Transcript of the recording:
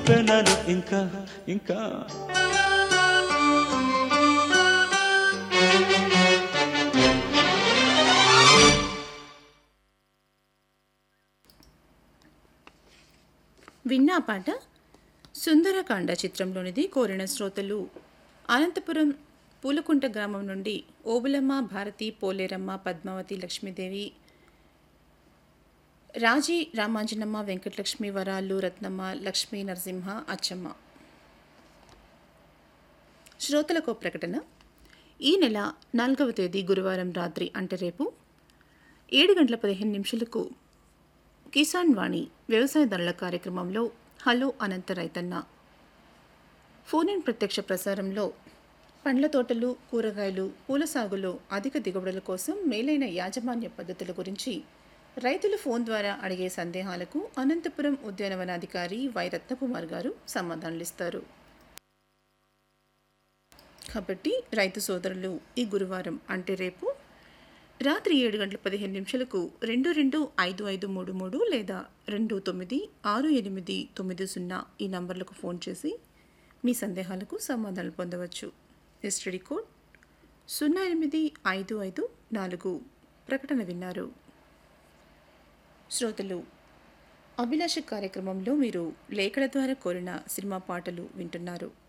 పెనను ఇంకా ఇంకా విన్నా పాట సుందరకాండ చిత్రంలోనిది కోరిన శ్రోతలు అనంతపురం పూలకుంట గ్రామం నుండి ఓబులమ్మ భారతి పోలేరమ్మ పద్మావతి లక్ష్మీదేవి రాజీ రామాంజనమ్మ వెంకటలక్ష్మి వరాలు రత్నమ్మ లక్ష్మీ నరసింహ అచ్చమ్మ శ్రోతలకు ప్రకటన ఈ నెల నాలుగవ తేదీ గురువారం రాత్రి అంటే రేపు ఏడు గంటల పదిహేను నిమిషాలకు కిసాన్ వాణి వ్యవసాయదారుల కార్యక్రమంలో హలో అనంత రైతన్న ఫోన్ ఇన్ ప్రత్యక్ష ప్రసారంలో పండ్ల తోటలు కూరగాయలు పూల సాగులో అధిక దిగుబడుల కోసం మేలైన యాజమాన్య పద్ధతుల గురించి రైతులు ఫోన్ ద్వారా అడిగే సందేహాలకు అనంతపురం ఉద్యానవనాధికారి వై రత్నకుమార్ గారు సమాధానాలు ఇస్తారు కాబట్టి రైతు సోదరులు ఈ గురువారం అంటే రేపు రాత్రి ఏడు గంటల పదిహేను నిమిషాలకు రెండు రెండు ఐదు ఐదు మూడు మూడు లేదా రెండు తొమ్మిది ఆరు ఎనిమిది తొమ్మిది సున్నా ఈ నంబర్లకు ఫోన్ చేసి మీ సందేహాలకు సమాధానాలు పొందవచ్చు ఎస్టడీ కోడ్ సున్నా ఎనిమిది ఐదు ఐదు నాలుగు ప్రకటన విన్నారు శ్రోతలు అభిలాష కార్యక్రమంలో మీరు లేఖల ద్వారా కోరిన సినిమా పాటలు వింటున్నారు